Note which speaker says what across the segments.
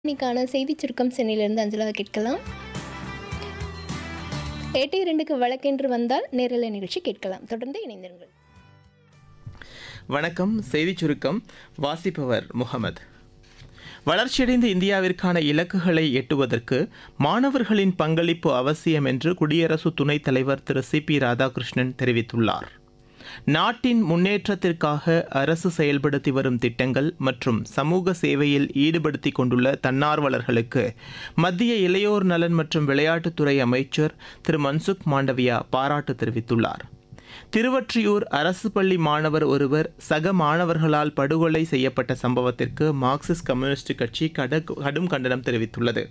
Speaker 1: இன்னைக்கான செய்திச் சுருக்கம் சென்னையிலிருந்து அஞ்சலாக கேட்கலாம் எட்டு இரண்டுக்கு வழக்கென்று வந்தால் நேரலை நிகழ்ச்சி கேட்கலாம் தொடர்ந்து இணைந்திருங்கள்
Speaker 2: வணக்கம் செய்திச் சுருக்கம் வாசிப்பவர் முகமது வளர்ச்சியடைந்த இந்தியாவிற்கான இலக்குகளை எட்டுவதற்கு மாணவர்களின் பங்களிப்பு அவசியம் என்று குடியரசு துணைத் தலைவர் திரு சி பி ராதாகிருஷ்ணன் தெரிவித்துள்ளார் நாட்டின் முன்னேற்றத்திற்காக அரசு செயல்படுத்தி வரும் திட்டங்கள் மற்றும் சமூக சேவையில் ஈடுபடுத்திக் கொண்டுள்ள தன்னார்வலர்களுக்கு மத்திய இளையோர் நலன் மற்றும் விளையாட்டுத்துறை அமைச்சர் திரு மன்சுக் மாண்டவியா பாராட்டு தெரிவித்துள்ளார் திருவொற்றியூர் அரசு பள்ளி மாணவர் ஒருவர் சக மாணவர்களால் படுகொலை செய்யப்பட்ட சம்பவத்திற்கு மார்க்சிஸ்ட் கம்யூனிஸ்ட் கட்சி கட- கடும் கண்டனம் தெரிவித்துள்ளது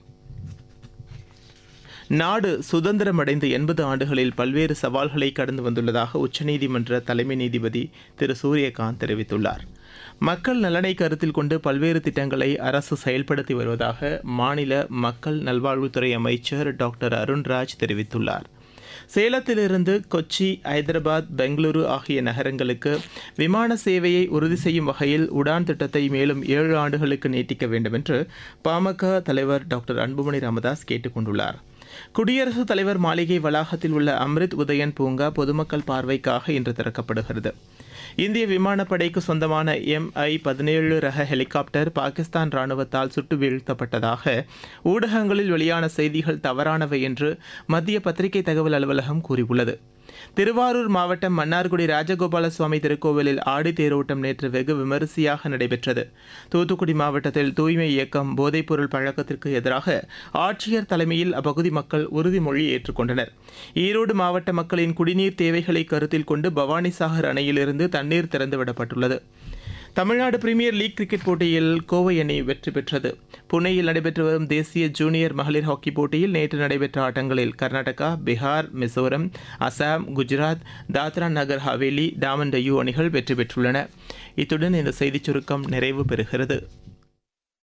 Speaker 2: நாடு சுதந்திரமடைந்து எண்பது ஆண்டுகளில் பல்வேறு சவால்களை கடந்து வந்துள்ளதாக உச்சநீதிமன்ற தலைமை நீதிபதி திரு சூரியகாந்த் தெரிவித்துள்ளார் மக்கள் நலனை கருத்தில் கொண்டு பல்வேறு திட்டங்களை அரசு செயல்படுத்தி வருவதாக மாநில மக்கள் நல்வாழ்வுத்துறை அமைச்சர் டாக்டர் அருண்ராஜ் தெரிவித்துள்ளார் சேலத்திலிருந்து கொச்சி ஐதராபாத் பெங்களூரு ஆகிய நகரங்களுக்கு விமான சேவையை உறுதி செய்யும் வகையில் உடான் திட்டத்தை மேலும் ஏழு ஆண்டுகளுக்கு நீட்டிக்க வேண்டும் என்று பாமக தலைவர் டாக்டர் அன்புமணி ராமதாஸ் கேட்டுக் கொண்டுள்ளார் குடியரசுத் தலைவர் மாளிகை வளாகத்தில் உள்ள அம்ரித் உதயன் பூங்கா பொதுமக்கள் பார்வைக்காக இன்று திறக்கப்படுகிறது இந்திய விமானப்படைக்கு சொந்தமான எம்ஐ பதினேழு ரக ஹெலிகாப்டர் பாகிஸ்தான் ராணுவத்தால் சுட்டு வீழ்த்தப்பட்டதாக ஊடகங்களில் வெளியான செய்திகள் தவறானவை என்று மத்திய பத்திரிகை தகவல் அலுவலகம் கூறியுள்ளது திருவாரூர் மாவட்டம் மன்னார்குடி ராஜகோபால சுவாமி திருக்கோவிலில் ஆடி தேரோட்டம் நேற்று வெகு விமரிசையாக நடைபெற்றது தூத்துக்குடி மாவட்டத்தில் தூய்மை இயக்கம் போதைப்பொருள் பழக்கத்திற்கு எதிராக ஆட்சியர் தலைமையில் அப்பகுதி மக்கள் உறுதிமொழி ஏற்றுக்கொண்டனர் ஈரோடு மாவட்ட மக்களின் குடிநீர் தேவைகளை கருத்தில் கொண்டு பவானிசாகர் அணையிலிருந்து தண்ணீர் திறந்துவிடப்பட்டுள்ளது தமிழ்நாடு பிரீமியர் லீக் கிரிக்கெட் போட்டியில் கோவை அணி வெற்றி பெற்றது புனேயில் நடைபெற்று வரும் தேசிய ஜூனியர் மகளிர் ஹாக்கி போட்டியில் நேற்று நடைபெற்ற ஆட்டங்களில் கர்நாடகா பீகார் மிசோரம் அசாம் குஜராத் தாத்ரா நகர் ஹவேலி டாமன் டையூ அணிகள் வெற்றி பெற்றுள்ளன இத்துடன் இந்த செய்திச் சுருக்கம் நிறைவு பெறுகிறது